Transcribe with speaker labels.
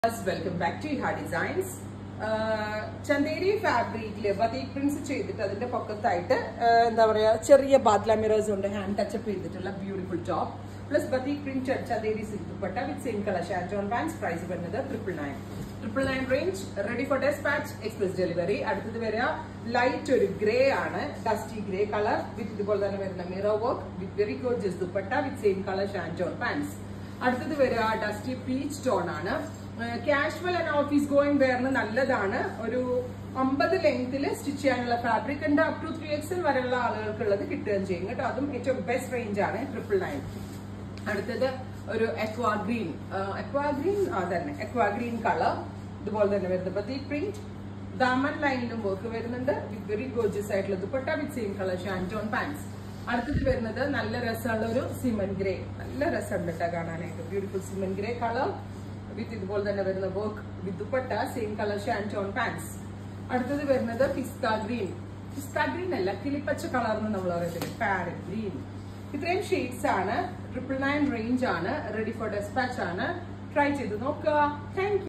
Speaker 1: welcome back to ഹാ designs Chanderi ഫാബ്രിക്കില് batik prints ചെയ്തിട്ട് അതിന്റെ പൊക്കത്തായിട്ട് ആഹ് എന്താ പറയാ ചെറിയ ബാദ്ല മിറേഴ്സ് ഉണ്ട് ഹാൻഡ് ടച്ചപ്പ് ചെയ്തിട്ടുള്ള beautiful top plus batik print Chanderi silk dupatta with same colour ഷാൻജോൺ പാൻസ് പ്രൈസ് വരുന്നത് triple nine triple nine range ready for despatch express delivery അടുത്തത് വരിക ലൈറ്റ് ഒരു ഗ്രേ ആണ് ഡസ്റ്റി ഗ്രേ കളർ വിത്ത് ഇതുപോലെ തന്നെ വരുന്ന mirror work with very gorgeous dupatta with same colour ഷാൻജോൺ പാൻസ് അടുത്തത് വരിക ഡസ്റ്റി പീച്ച് ടോൺ ആണ് കാഷ്വൽ ആൻഡ് ഓഫീസ് ഗോയിങ് വെയറിന് നല്ലതാണ് ഒരു അമ്പത് ലെങ്തിൽ സ്റ്റിച്ച് ചെയ്യാനുള്ള ഫാബ്രിക് ഉണ്ട് അപ് ടു ത്രീ എക്സൽ വരെയുള്ള ആളുകൾക്കുള്ളത് കിട്ടുകയും ചെയ്യും കേട്ടോ അതും ഏറ്റവും ബെസ്റ്റ് റേഞ്ച് ആണ് ട്രിപ്പിൾ നയൻ അടുത്തത് ഒരു എക്വാ ഗ്രീൻ എക്വാ ഗ്രീൻ അതന്നെ എക്വാ ഗ്രീൻ കളർ ഇതുപോലെ തന്നെ വരുന്നത് ബത്തി പ്രിന്റ് ദാമൻ ലൈനിലും വർക്ക് വരുന്നുണ്ട് വിത്ത് വെരി ഗോർജസ് ആയിട്ടുള്ള ദുപ്പട്ട വിത്ത് സെയിം കളർ ഷാൻറ്റോൺ പാൻസ് അടുത്തത് വരുന്നത് നല്ല രസമുള്ള ഒരു സിമൻ ഗ്രേ നല്ല രസമുണ്ട് കേട്ടോ കാണാനായിട്ട് beautiful cement grey colour with ഇതുപോലെ തന്നെ വരുന്ന work with dupatta same colour ഷാൻറ്റോൺ പാൻസ് അടുത്തത് വരുന്നത് പിസ്ത ഗ്രീൻ പിസ്ത ഗ്രീൻ അല്ല കിളിപ്പച്ച കളർ എന്ന് നമ്മൾ പറയത്തില്ല പാരറ്റ് ഗ്രീൻ ഇത്രയും ഷെയ്ഡ്സ് ആണ് ട്രിപ്പിൾ നയൻ റേഞ്ച് ആണ് റെഡി ഫോർ ഡെസ്പാച്ച് ആണ് ട്രൈ ചെയ്ത് നോക്കുക താങ്ക്